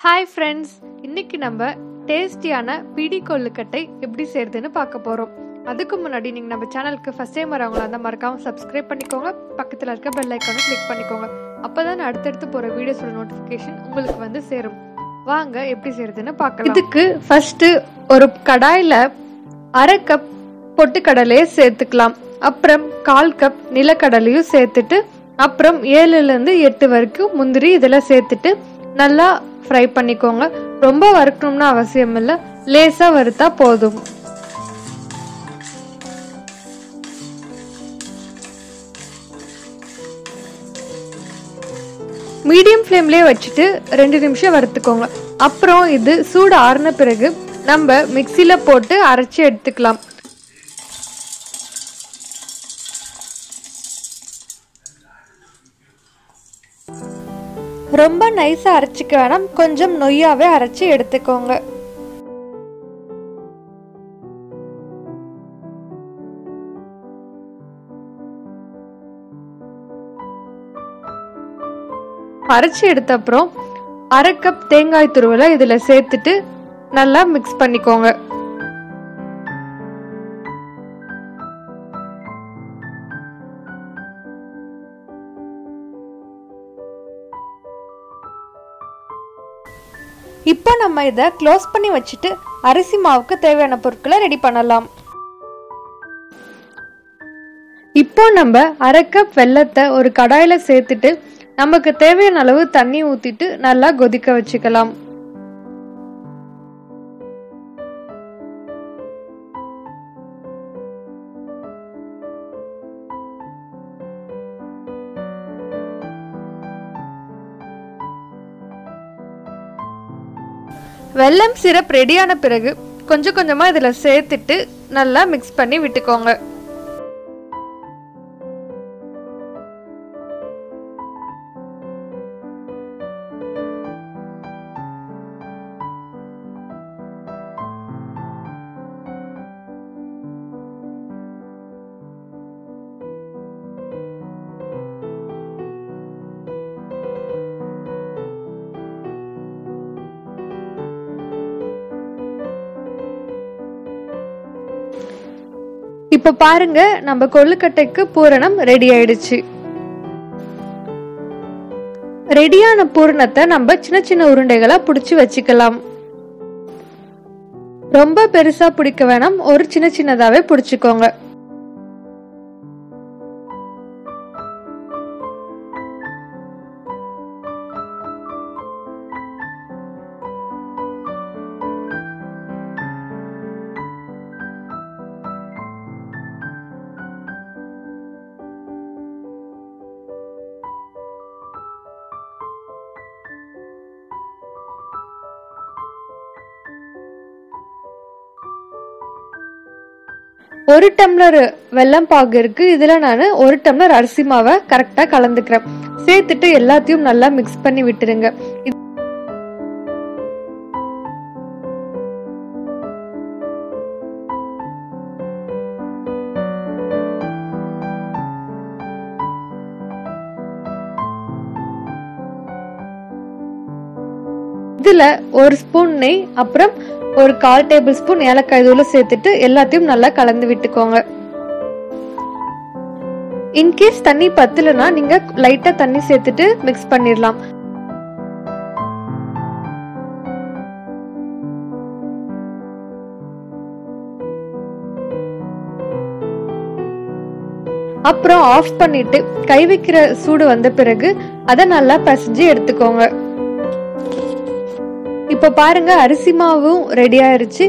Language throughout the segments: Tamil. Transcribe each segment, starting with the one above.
ஹாய் ஃப்ரெண்ட்ஸ் இன்னைக்கு நம்ம டேஸ்டியான பிடி கொள்ளுக்கட்டை எப்படி செய்யறதுன்னு பார்க்க போகிறோம் அதுக்கு முன்னாடி நீங்கள் நம்ம சேனலுக்கு ஃபஸ்ட் டைம் வரவங்களா இருந்தால் மறக்காமல் சப்ஸ்கிரைப் பண்ணிக்கோங்க பக்கத்தில் இருக்க பெல் ஐக்கானை கிளிக் பண்ணிக்கோங்க அப்போ தான் அடுத்தடுத்து போகிற வீடியோஸோட நோட்டிஃபிகேஷன் உங்களுக்கு வந்து சேரும் வாங்க எப்படி செய்யறதுன்னு பார்க்கலாம் இதுக்கு ஃபஸ்ட்டு ஒரு கடாயில் அரை கப் பொட்டுக்கடலையை சேர்த்துக்கலாம் அப்புறம் கால் கப் நிலக்கடலையும் சேர்த்துட்டு அப்புறம் ஏழுலேருந்து எட்டு வரைக்கும் முந்திரி இதில் சேர்த்துட்டு நல்லா ஃப்ரை பண்ணிக்கோங்க ரொம்ப வறுக்கணும்னு அவசியம் இல்லை லேசாக வறுத்தா போதும் மீடியம் ஃப்ளேம்லேயே வச்சுட்டு ரெண்டு நிமிஷம் வறுத்துக்கோங்க அப்புறம் இது சூடு ஆறின பிறகு நம்ம மிக்சியில் போட்டு அரைச்சி எடுத்துக்கலாம் ரொம்ப நைஸாக அரைச்சிக்க வேணாம் கொஞ்சம் நொய்யாவே அரைச்சி எடுத்துக்கோங்க அரைச்சி எடுத்த அப்புறம் அரை கப் தேங்காய் துருவலை இதில் சேர்த்துட்டு நல்லா மிக்ஸ் பண்ணிக்கோங்க இப்போ நம்ம இதை க்ளோஸ் பண்ணி வச்சுட்டு அரிசி மாவுக்கு தேவையான பொருட்களை ரெடி பண்ணலாம் இப்போ நம்ம அரை கப் வெள்ளத்தை ஒரு கடாயில் சேர்த்துட்டு நமக்கு தேவையான அளவு தண்ணி ஊற்றிட்டு நல்லா கொதிக்க வச்சுக்கலாம் வெல்லம் சிரப் ரெடியான பிறகு கொஞ்சம் கொஞ்சமாக இதில் சேர்த்துட்டு நல்லா மிக்ஸ் பண்ணி விட்டுக்கோங்க இப்ப பாருங்க நம்ம கொள்ளுக்கட்டைக்கு பூரணம் ரெடி ஆயிடுச்சு ரெடியான பூரணத்தை நம்ம சின்ன சின்ன உருண்டைகளா புடிச்சு வச்சுக்கலாம் ரொம்ப பெருசா பிடிக்க வேணாம் ஒரு சின்ன சின்னதாவே பிடிச்சுக்கோங்க ஒரு டம்ளர் வெல்லம் பாகு இருக்கு இதுல நான் ஒரு டம்ளர் அரிசி மாவை கரெக்டா கலந்துக்கிறேன் சேர்த்துட்டு எல்லாத்தையும் நல்லா மிக்ஸ் பண்ணி விட்டுருங்க இதுல ஒரு ஸ்பூன் நெய் அப்புறம் ஒரு கால் டேபிள் ஸ்பூன் ஏலக்காய் தூள் சேர்த்துட்டு எல்லாத்தையும் நல்லா கலந்து விட்டுக்கோங்க இன்கேஸ் தண்ணி பத்தலனா நீங்க லைட்டா தண்ணி சேர்த்துட்டு மிக்ஸ் பண்ணிடலாம் அப்புறம் ஆஃப் பண்ணிட்டு கை வைக்கிற சூடு வந்த பிறகு அதை நல்லா பசிஞ்சு எடுத்துக்கோங்க இப்ப பாருங்க அரிசி மாவும் ரெடி ஆயிருச்சு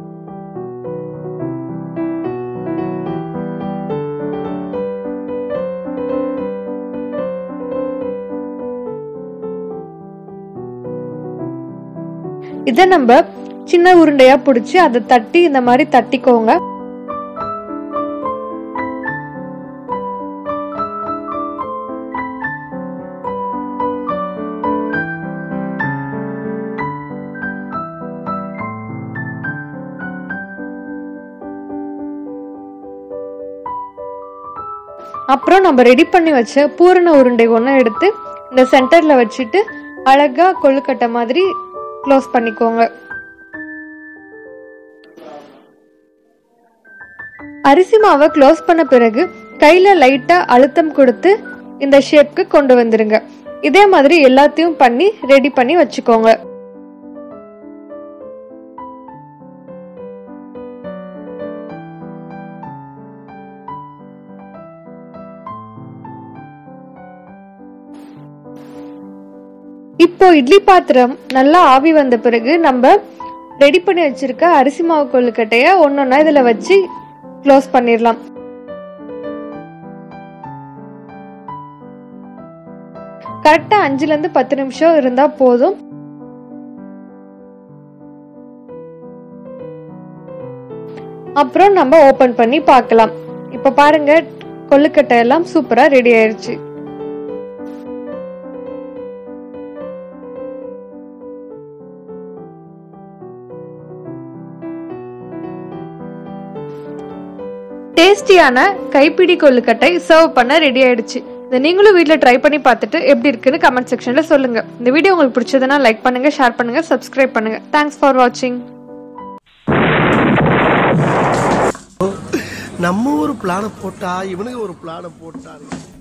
இத நம்ம சின்ன உருண்டையா பிடிச்சி அதை தட்டி இந்த மாதிரி தட்டிக்கோங்க அப்புறம் நம்ம ரெடி பண்ணி வச்ச பூரண உருண்டை ஒன்று எடுத்து இந்த சென்டரில் வச்சுட்டு அழகாக கொழுக்கட்டை மாதிரி க்ளோஸ் பண்ணிக்கோங்க அரிசி மாவை க்ளோஸ் பண்ண பிறகு கையில லைட்டா அழுத்தம் கொடுத்து இந்த ஷேப்க்கு கொண்டு வந்துருங்க இதே மாதிரி எல்லாத்தையும் பண்ணி ரெடி பண்ணி வச்சுக்கோங்க இப்போ இட்லி பாத்திரம் நல்லா ஆவி வந்த பிறகு நம்ம ரெடி பண்ணி வச்சிருக்க அரிசி மாவு கொழுக்கட்டைய ஒன்னொன்னா இதுல வச்சு க்ளோஸ் பண்ணிடலாம் கரெக்டா அஞ்சுல இருந்து பத்து நிமிஷம் இருந்தா போதும் அப்புறம் நம்ம ஓபன் பண்ணி பார்க்கலாம் இப்ப பாருங்க கொழுக்கட்டை எல்லாம் சூப்பரா ரெடி ஆயிருச்சு டேஸ்டியான கைப்பிடி கொழுக்கட்டை சர்வ் பண்ண ரெடி ஆயிடுச்சு இதை நீங்களும் வீட்டில் ட்ரை பண்ணி பார்த்துட்டு எப்படி இருக்குன்னு கமெண்ட் செக்ஷன்ல சொல்லுங்க இந்த வீடியோ உங்களுக்கு பிடிச்சதுன்னா லைக் பண்ணுங்க ஷேர் பண்ணுங்க சப்ஸ்கிரைப் பண்ணுங்க தேங்க்ஸ் ஃபார் வாட்சிங் நம்ம ஒரு பிளான போட்டா இவனுக்கு ஒரு பிளான போட்டாரு